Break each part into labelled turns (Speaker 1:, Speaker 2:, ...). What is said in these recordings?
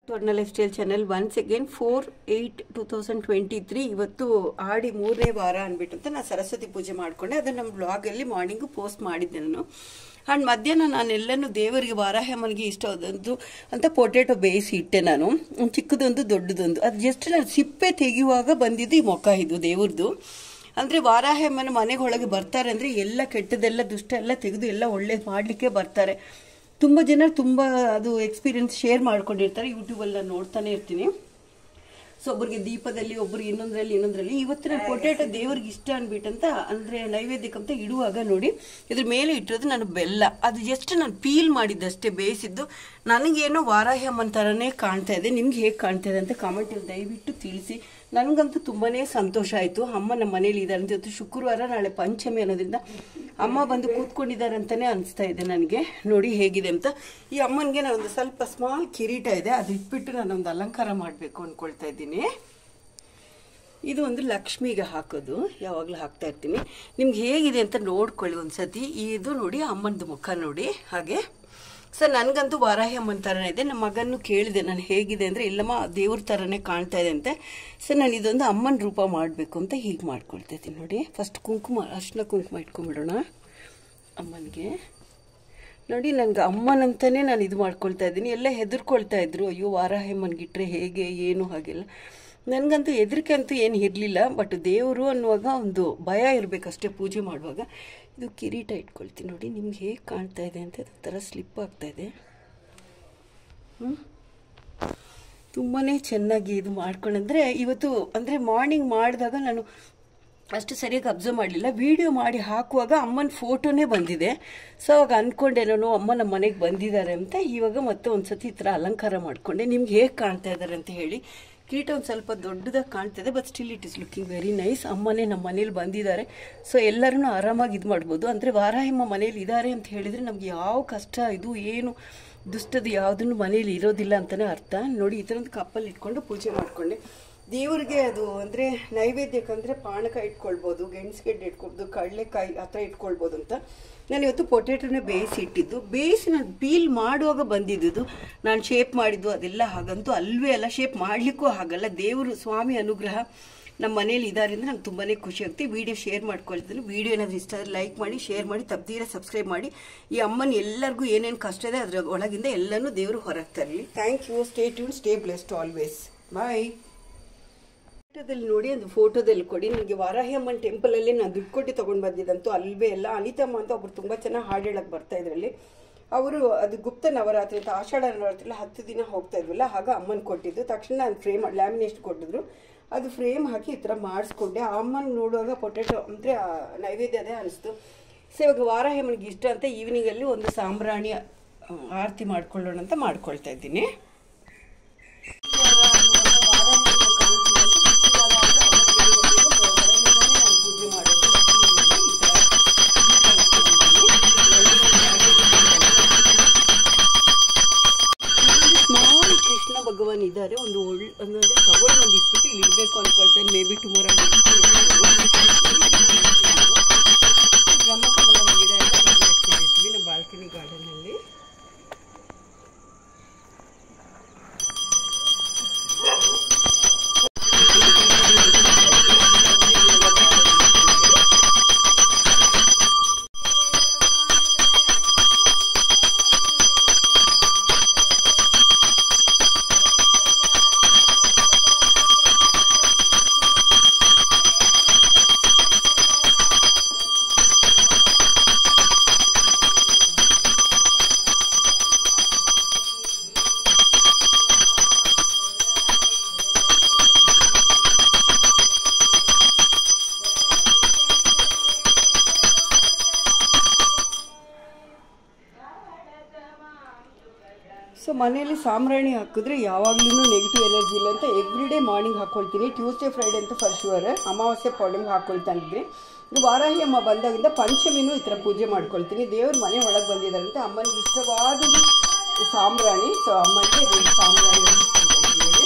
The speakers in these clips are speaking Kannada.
Speaker 1: ಸ್ವರ್ಣ lifestyle channel once again four eight two thousand twenty three ಇವತ್ತು ಆಡಿ ಮೂರನೇ ವಾರ ಅಂದ್ಬಿಟ್ಟು ಅಂತ ನಾನು ಸರಸ್ವತಿ ಪೂಜೆ ಮಾಡಿಕೊಂಡೆ ಅದನ್ನು ನಮ್ಮ ಬ್ಲಾಗಲ್ಲಿ ಮಾರ್ನಿಂಗು ಪೋಸ್ಟ್ ಮಾಡಿದ್ದೆ ನಾನು ಆ್ಯಂಡ್ ಮಧ್ಯಾಹ್ನ ನಾನೆಲ್ಲನೂ ದೇವರಿಗೆ ವಾರಾಹ್ಯಮ್ಮನಿಗೆ ಇಷ್ಟ ಆದದ್ದು ಅಂತ ಪೊಟೇಟೊ ಬೇಯಿಸಿ ಇಟ್ಟೆ ನಾನು ಒಂದ್ ಚಿಕ್ಕದೊಂದು ದೊಡ್ಡದೊಂದು ಅದು ಜಸ್ಟ್ ನಾನು ಸಿಪ್ಪೆ ತೆಗೆಯುವಾಗ ಬಂದಿದ್ದು ಈ ಮೊಕ್ಕ ಇದು ದೇವ್ರದ್ದು ಅಂದರೆ ವಾರಾಹ್ಯಮ್ಮನ ಮನೆಗೆ ಒಳಗೆ ಬರ್ತಾರೆ ಅಂದರೆ ಎಲ್ಲ ಕೆಟ್ಟದೆಲ್ಲ ದುಷ್ಟ ಎಲ್ಲ ತೆಗೆದು ಎಲ್ಲ ಒಳ್ಳೇದು ಮಾಡಲಿಕ್ಕೆ ಬರ್ತಾರೆ ತುಂಬ ಜನ ತುಂಬ ಅದು ಎಕ್ಸ್ಪೀರಿಯನ್ಸ್ ಶೇರ್ ಮಾಡ್ಕೊಂಡಿರ್ತಾರೆ ಯೂಟ್ಯೂಬಲ್ಲಿ ನಾನು ನೋಡ್ತಾನೆ ಇರ್ತೀನಿ ಸೊ ಒಬ್ಬರಿಗೆ ದೀಪದಲ್ಲಿ ಒಬ್ಬರಿಗೆ ಇನ್ನೊಂದರಲ್ಲಿ ಇನ್ನೊಂದರಲ್ಲಿ ಇವತ್ತು ನಾನು ಪೊಟೇಟೊ ದೇವ್ರಿಗೆ ಇಷ್ಟ ಅಂದ್ಬಿಟ್ಟಂತ ಅಂದರೆ ನೈವೇದ್ಯಕ್ಕಂತ ಇಡುವಾಗ ನೋಡಿ ಇದ್ರ ಮೇಲೆ ಇಟ್ಟಿರೋದು ನಾನು ಬೆಲ್ಲ ಅದು ಜಸ್ಟ್ ನಾನು ಪೀಲ್ ಮಾಡಿದ್ದಷ್ಟೇ ಬೇಯಿಸಿದ್ದು ನನಗೇನೋ ವಾರಾಹ್ಯಮ್ಮನ ಥರನೇ ಕಾಣ್ತಾ ಇದೆ ನಿಮ್ಗೆ ಹೇಗೆ ಕಾಣ್ತಾ ಇದೆ ಅಂತ ಕಾಮೆಂಟಲ್ಲಿ ದಯವಿಟ್ಟು ತಿಳಿಸಿ ನನಗಂತೂ ತುಂಬಾನೇ ಸಂತೋಷ ಆಯಿತು ಅಮ್ಮ ನಮ್ಮ ಮನೇಲಿ ಇದ್ದಾರೆ ಅಂತ ಇವತ್ತು ಶುಕ್ರವಾರ ನಾಳೆ ಪಂಚಮಿ ಅನ್ನೋದ್ರಿಂದ ಅಮ್ಮ ಬಂದು ಕೂತ್ಕೊಂಡಿದ್ದಾರೆ ಅಂತಾನೆ ಅನಿಸ್ತಾ ಇದೆ ನನಗೆ ನೋಡಿ ಹೇಗಿದೆ ಅಂತ ಈ ಅಮ್ಮನಿಗೆ ನಾನೊಂದು ಸ್ವಲ್ಪ ಸ್ಮಾಲ್ ಕಿರೀಟ ಇದೆ ಅದು ಇಟ್ಬಿಟ್ಟು ನಾನೊಂದು ಅಲಂಕಾರ ಮಾಡಬೇಕು ಅಂದ್ಕೊಳ್ತಾ ಇದ್ದೀನಿ ಇದು ಒಂದು ಲಕ್ಷ್ಮಿಗೆ ಹಾಕೋದು ಯಾವಾಗಲೂ ಹಾಕ್ತಾ ಇರ್ತೀನಿ ನಿಮ್ಗೆ ಹೇಗಿದೆ ಅಂತ ನೋಡ್ಕೊಳ್ಳಿ ಒಂದ್ಸತಿ ಇದು ನೋಡಿ ಅಮ್ಮನದು ಮುಖ ನೋಡಿ ಹಾಗೆ ಸರ್ ನನಗಂತೂ ವಾರಾಹಿ ಅಮ್ಮನ ಥರನೇ ಇದೆ ನಮ್ಮ ಮಗನ್ನು ಕೇಳಿದೆ ನಾನು ಹೇಗಿದೆ ಅಂದರೆ ಇಲ್ಲಮ್ಮ ದೇವ್ರ ಥರನೇ ಕಾಣ್ತಾ ಇದೆ ಅಂತೆ ಸರ್ ನಾನು ಇದೊಂದು ಅಮ್ಮನ ರೂಪ ಮಾಡಬೇಕು ಅಂತ ಹೀಗೆ ಮಾಡ್ಕೊಳ್ತಾ ಇದ್ದೀನಿ ನೋಡಿ ಫಸ್ಟ್ ಕುಂಕುಮ ಅರ್ಶಿನ ಕುಂಕುಮ ಇಟ್ಕೊಂಬಿಡೋಣ ಅಮ್ಮನಿಗೆ ನೋಡಿ ನನಗೆ ಅಮ್ಮನಂತಾನೆ ನಾನು ಇದು ಮಾಡ್ಕೊಳ್ತಾ ಇದ್ದೀನಿ ಎಲ್ಲ ಹೆದರ್ಕೊಳ್ತಾ ಇದ್ರು ಅಯ್ಯೋ ವಾರಾಹಮ್ಮನಿಗಿಟ್ರೆ ಹೇಗೆ ಏನು ಹಾಗೆಲ್ಲ ನನಗಂತೂ ಹೆದರಿಕೆ ಅಂತೂ ಏನು ಇರಲಿಲ್ಲ ಬಟ್ ದೇವರು ಅನ್ನುವಾಗ ಒಂದು ಭಯ ಇರಬೇಕಷ್ಟೇ ಪೂಜೆ ಮಾಡುವಾಗ ಇದು ಕಿರೀಟ ಇಟ್ಕೊಳ್ತೀನಿ ನೋಡಿ ನಿಮ್ಗೆ ಹೇಗೆ ಕಾಣ್ತಾ ಇದೆ ಅಂತ ಇದು ಥರ ಸ್ಲಿಪ್ ಆಗ್ತಾ ಇದೆ ಹ್ಞೂ ತುಂಬಾ ಚೆನ್ನಾಗಿ ಇದು ಮಾಡ್ಕೊಂಡ್ರೆ ಇವತ್ತು ಅಂದರೆ ಮಾರ್ನಿಂಗ್ ಮಾಡಿದಾಗ ನಾನು ಅಷ್ಟು ಸರಿಯಾಗಿ ಅಬ್ಸರ್ವ್ ಮಾಡಲಿಲ್ಲ ವಿಡಿಯೋ ಮಾಡಿ ಹಾಕುವಾಗ ಅಮ್ಮನ ಫೋಟೋನೇ ಬಂದಿದೆ ಸೊ ಅವಾಗ ಅಂದ್ಕೊಂಡೆ ನಾನು ಅಮ್ಮ ನಮ್ಮ ಮನೆಗೆ ಬಂದಿದ್ದಾರೆ ಅಂತ ಇವಾಗ ಮತ್ತೆ ಒಂದ್ಸತಿ ಈ ಥರ ಅಲಂಕಾರ ಮಾಡಿಕೊಂಡೆ ನಿಮ್ಗೆ ಹೇಗೆ ಕಾಣ್ತಾ ಇದ್ದಾರೆ ಅಂತ ಹೇಳಿ ಕಿರೀಟ ಒಂದು ಸ್ವಲ್ಪ ದೊಡ್ಡದಾಗಿ ಕಾಣ್ತಿದೆ but still it is looking very nice ಅಮ್ಮನೇ ನಮ್ಮ ಮನೇಲಿ ಬಂದಿದ್ದಾರೆ ಸೊ ಎಲ್ಲರೂ ಆರಾಮಾಗಿ ಇದು ಮಾಡ್ಬೋದು ಅಂದರೆ ವಾರಾಹಿಮ್ಮ ಮನೇಲಿ ಇದ್ದಾರೆ ಅಂತ ಹೇಳಿದರೆ ನಮ್ಗೆ ಯಾವ ಕಷ್ಟ ಇದು ಏನು ದುಷ್ಟದು ಯಾವುದನ್ನು ಮನೇಲಿ ಇರೋದಿಲ್ಲ ಅಂತಲೇ ಅರ್ಥ ನೋಡಿ ಈ ಥರ ಒಂದು ಕಪ್ಪಲ್ಲಿ ಇಟ್ಕೊಂಡು ಪೂಜೆ ಮಾಡಿಕೊಂಡೆ ದೇವ್ರಿಗೆ ಅದು ಅಂದರೆ ನೈವೇದ್ಯಕ್ಕಂದರೆ ಪಾನಕ ಇಟ್ಕೊಳ್ಬೋದು ಗೆಣಸುಗೆಡ್ಡೆ ಇಟ್ಕೊಳ್ಬೋದು ಕಡಲೆಕಾಯಿ ಆ ಥರ ಇಟ್ಕೊಳ್ಬೋದು ಅಂತ ನಾನು ಇವತ್ತು ಪೊಟೇಟೊನೇ ಬೇಯಿಸಿ ಇಟ್ಟಿದ್ದು ಬೇಯಿಸಿ ನಾನು ಪೀಲ್ ಮಾಡುವಾಗ ಬಂದಿದ್ದು ನಾನು ಶೇಪ್ ಮಾಡಿದ್ದು ಅದೆಲ್ಲ ಹಾಗಂತೂ ಅಲ್ವೇ ಅಲ್ಲ ಶೇಪ್ ಮಾಡಲಿಕ್ಕೂ ಆಗಲ್ಲ ದೇವರು ಸ್ವಾಮಿ ಅನುಗ್ರಹ ನಮ್ಮ ಮನೇಲಿ ಇದ್ದಾರೆ ಅಂದರೆ ನಂಗೆ ತುಂಬಾ ಖುಷಿ ಆಗುತ್ತೆ ವಿಡಿಯೋ ಶೇರ್ ಮಾಡ್ಕೊಳ್ತೀನಿ ವಿಡಿಯೋ ಏನಾದರೂ ಇಷ್ಟ ಆದರೆ ಲೈಕ್ ಮಾಡಿ ಶೇರ್ ಮಾಡಿ ತಪ್ಪದೀರ ಸಬ್ಸ್ಕ್ರೈಬ್ ಮಾಡಿ ಈ ಅಮ್ಮನ ಎಲ್ಲರಿಗೂ ಏನೇನು ಕಷ್ಟ ಇದೆ ಅದರ ಒಳಗಿಂದ ಎಲ್ಲನೂ ದೇವರು ಹೊರಗೆ ತರಲಿ thank you stay tune stay blessed always bye ಫೋಟೋದಲ್ಲಿ ನೋಡಿ ಒಂದು ಫೋಟೋದಲ್ಲಿ ಕೊಡಿ ನನಗೆ ವಾರಾಹಿ ಅಮ್ಮನ ಟೆಂಪಲಲ್ಲಿ ನಾನು ದುಡ್ಡು ಕೊಟ್ಟು ತೊಗೊಂಡು ಬಂದಿದ್ದಂತೂ ಅಲ್ವೇ ಎಲ್ಲ ಅನಿತಮ್ಮ ಅಂತ ಒಬ್ರು ತುಂಬ ಚೆನ್ನಾಗಿ ಹಾಡು ಹೇಳಕ್ಕೆ ಬರ್ತಾ ಇದ್ರಲ್ಲಿ ಅವರು ಅದು ಗುಪ್ತ ನವರಾತ್ರಿ ಅಂತ ಆಷಾಢ ನವರಾತ್ರಿ ಹತ್ತು ದಿನ ಹೋಗ್ತಾ ಇದ್ವಲ್ಲ ಆಗ ಅಮ್ಮನ ಕೊಟ್ಟಿದ್ದು ತಕ್ಷಣ ನಾನು ಫ್ರೇಮ್ ಲ್ಯಾಮಿನೇಟ್ ಕೊಟ್ಟಿದ್ರು ಅದು ಫ್ರೇಮ್ ಹಾಕಿ ಈ ಥರ ಮಾಡಿಸ್ಕೊಂಡೆ ಆ ಅಮ್ಮನ ನೋಡುವಾಗ ಪೊಟೆಟೊ ಅಂದರೆ ನೈವೇದ್ಯ ಅದೇ ಅನಿಸ್ತು ಸೊ ಇವಾಗ ವಾರಾಹಿ ಅಮ್ಮನಿಗೆ ಇಷ್ಟ ಅಂತ ಈವ್ನಿಂಗಲ್ಲಿ ಒಂದು ಸಾಂಬ್ರಾಣಿ ಆರತಿ ಮಾಡ್ಕೊಳ್ಳೋಣ ಅಂತ ಮಾಡ್ಕೊಳ್ತಾ ಇದ್ದೀನಿ ಸ್ಮಾಲ್ ಕೃಷ್ಣ ಭಗವಾನ್ ಇದ್ದಾರೆ ಒಂದು ಒಳ್ಳೆ ಅಂದ್ರೆ ತಗೊಂಡು ಒಂದು ಇಟ್ಬಿಟ್ಟು ಇಲ್ಲಿ ಇಡಬೇಕು ಅನ್ಕೊಳ್ತೇನೆ ಮೇ ಬಿ ಟುಮಾರೋ ಬ್ರಹ್ಮಕಮಲ ಗಿಡ ಎಲ್ಲ ಇಟ್ಕೊಂಡಿರ್ತೀವಿ ನಮ್ಮ ಬಾಲ್ಕನಿ ಗಾರ್ಡನಲ್ಲಿ ಸೊ ಮನೆಯಲ್ಲಿ ಸಾಂಬ್ರಾಣಿ ಹಾಕಿದ್ರೆ ಯಾವಾಗ್ಲೂ ನೆಗೆಟಿವ್ ಎನರ್ಜಿ ಇಲ್ಲ ಅಂತ ಎವ್ರಿ ಡೇ ಮಾರ್ನಿಂಗ್ ಹಾಕ್ಕೊಳ್ತೀನಿ ಟ್ಯೂಸ್ಡೇ ಫ್ರೈಡೆ ಅಂತ ಫರ್ ಶುವರ್ ಅಮಾವಾಸ್ಯೆ ಪೌರ್ಣಿಮೆಗೆ ಹಾಕ್ಕೊಳ್ತಾ ಇದ್ವಿ ಇದು ವಾರಾಹಿ ಅಮ್ಮ ಬಂದಾಗಿಂದ ಪಂಚಮಿನೂ ಈ ಥರ ಪೂಜೆ ಮಾಡ್ಕೊಳ್ತೀನಿ ದೇವ್ರ ಮನೆ ಒಳಗೆ ಬಂದಿದ್ದಾರೆ ಅಂತ ಅಮ್ಮನಿಗೆ ಇಷ್ಟವಾದದ್ದು ಸಾಂಬ್ರಾಣಿ ಸೊ ಅಮ್ಮನಿಗೆ ಇದು ಸಾಂಬ್ರಾಣಿ ಅಂತ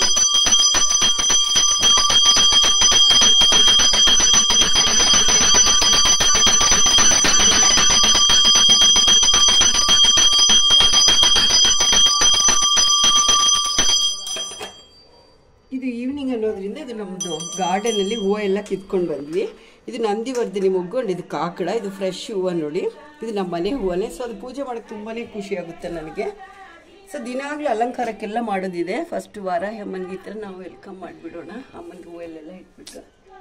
Speaker 1: ಇದು ಈವ್ನಿಂಗ್ ಅನ್ನೋದ್ರಿಂದ ಇದು ನಮ್ಮದು ಗಾರ್ಡನಲ್ಲಿ ಹೂವು ಎಲ್ಲ ಕಿತ್ಕೊಂಡು ಬಂದ್ವಿ ಇದು ನಂದಿವರ್ಧಿನಿ ಮೊಗ್ಗು and ಇದು ಕಾಕಡ ಇದು ಫ್ರೆಶ್ ಹೂವು ನೋಡಿ ಇದು ನಮ್ಮ ಮನೆ ಹೂವನೇ ಸೊ ಅದು ಪೂಜೆ ಮಾಡೋಕ್ಕೆ ತುಂಬಾ ಖುಷಿ ಆಗುತ್ತೆ ನನಗೆ ಸೊ ದಿನಾಗ್ಲೂ ಅಲಂಕಾರಕ್ಕೆಲ್ಲ ಮಾಡೋದಿದೆ ಫಸ್ಟ್ ವಾರ ಅಮ್ಮನಿಗೆ ಈ ಥರ ನಾವು ವೆಲ್ಕಮ್ ಮಾಡಿಬಿಡೋಣ ಅಮ್ಮನಿಗೆ ಹೂವಲ್ಲೆಲ್ಲ ಇಟ್ಬಿಟ್ಟು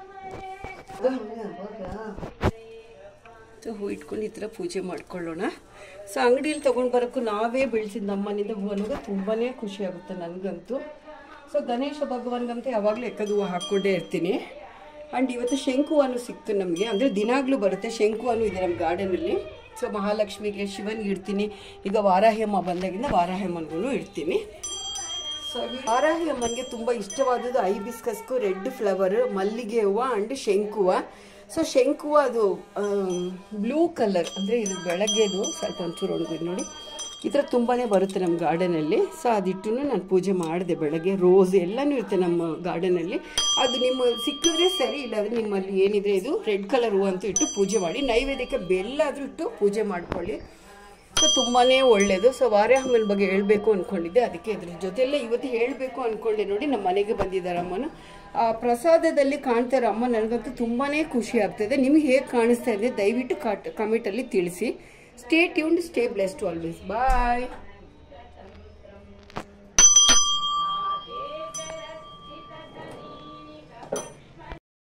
Speaker 1: ಸೊ ಹೂ ಇಟ್ಕೊಂಡು ಈ ಥರ ಪೂಜೆ ಮಾಡ್ಕೊಳ್ಳೋಣ ಸೊ ಅಂಗಡಿಯಲ್ಲಿ ತೊಗೊಂಡು ಬರೋಕ್ಕೂ ನಾವೇ ಬೆಳೆಸಿದ ನಮ್ಮನಿಂದ ಹೂ ಅನ್ನೋದು ತುಂಬಾ ಖುಷಿ ಆಗುತ್ತೆ ನನಗಂತೂ ಸೊ ಗಣೇಶ ಭಗವಾನ್ಗಂತೂ ಯಾವಾಗಲೂ ಎಕ್ಕದ ಹೂವು ಹಾಕ್ಕೊಂಡೇ ಇರ್ತೀನಿ ಆ್ಯಂಡ್ ಇವತ್ತು ಶಂಕು ಹೂವನ್ನು ಸಿಕ್ತು ನಮಗೆ ಅಂದರೆ ದಿನಾಗ್ಲೂ ಬರುತ್ತೆ ಶಂಕು ಹೂವು ಇದೆ ನಮ್ಮ ಗಾರ್ಡನಲ್ಲಿ ಸೊ ಮಹಾಲಕ್ಷ್ಮಿಗೆ ಶಿವನ್ಗೆ ಇಡ್ತೀನಿ ಈಗ ವಾರಾಹಿ ಅಮ್ಮ ಬಂದಾಗಿಂದ ವಾರಾಹಿ ಅಮ್ಮನಿಗೂ ಇಡ್ತೀನಿ ಸೊ ವಾರಾಹಿ ಅಮ್ಮನಿಗೆ ತುಂಬ ಇಷ್ಟವಾದದ್ದು ಐಬಿಸ್ಕಸ್ಕು ರೆಡ್ ಫ್ಲವರ್ ಮಲ್ಲಿಗೆ ಹೂವು ಆ್ಯಂಡ್ ಶಂಕುವ ಸೊ ಶಂಕುವ ಅದು ಬ್ಲೂ ಕಲರ್ ಅಂದರೆ ಇದು ಬೆಳಗ್ಗೆದು ಸ್ವಲ್ಪ ಒಂಚೂರು ಒಣಗಿದೆ ನೋಡಿ ಈ ಥರ ತುಂಬಾ ಬರುತ್ತೆ ನಮ್ಮ ಗಾರ್ಡನಲ್ಲಿ ಸೊ ಅದಿಟ್ಟು ನಾನು ಪೂಜೆ ಮಾಡಿದೆ ಬೆಳಗ್ಗೆ ರೋಸ್ ಎಲ್ಲನೂ ಇರುತ್ತೆ ನಮ್ಮ ಗಾರ್ಡನಲ್ಲಿ ಅದು ನಿಮ್ಮ ಸಿಕ್ಕಿದ್ರೆ ಸರಿ ಇಲ್ಲಾಂದರೆ ನಿಮ್ಮಲ್ಲಿ ಏನಿದೆ ಇದು ರೆಡ್ ಕಲರ್ ಹೂವು ಅಂತೂ ಇಟ್ಟು ಪೂಜೆ ಮಾಡಿ ನೈವೇದ್ಯಕ್ಕೆ ಬೆಲ್ಲ ಆದರೂ ಇಟ್ಟು ಪೂಜೆ ಮಾಡ್ಕೊಳ್ಳಿ ಸೊ ತುಂಬಾ ಒಳ್ಳೆಯದು ಸೊ ವಾರ್ಯಾಹಮ್ಮನ ಬಗ್ಗೆ ಹೇಳಬೇಕು ಅಂದ್ಕೊಂಡಿದ್ದೆ ಅದಕ್ಕೆ ಇದ್ರ ಜೊತೆಯಲ್ಲೇ ಇವತ್ತು ಹೇಳಬೇಕು ಅಂದ್ಕೊಂಡೆ ನೋಡಿ ನಮ್ಮ ಮನೆಗೆ ಬಂದಿದ್ದಾರೆ ಅಮ್ಮನು ಆ ಪ್ರಸಾದದಲ್ಲಿ ಕಾಣ್ತಾರೆ ಅಮ್ಮ ನನಗಂತೂ ತುಂಬಾ ಖುಷಿ ಆಗ್ತದೆ ನಿಮ್ಗೆ ಹೇಗೆ ಕಾಣಿಸ್ತಾ ಇದೆ ದಯವಿಟ್ಟು ಕಾಟ್ ಕಮೆಂಟಲ್ಲಿ ತಿಳಿಸಿ stay tuned stay blessed always ಬಾಯ್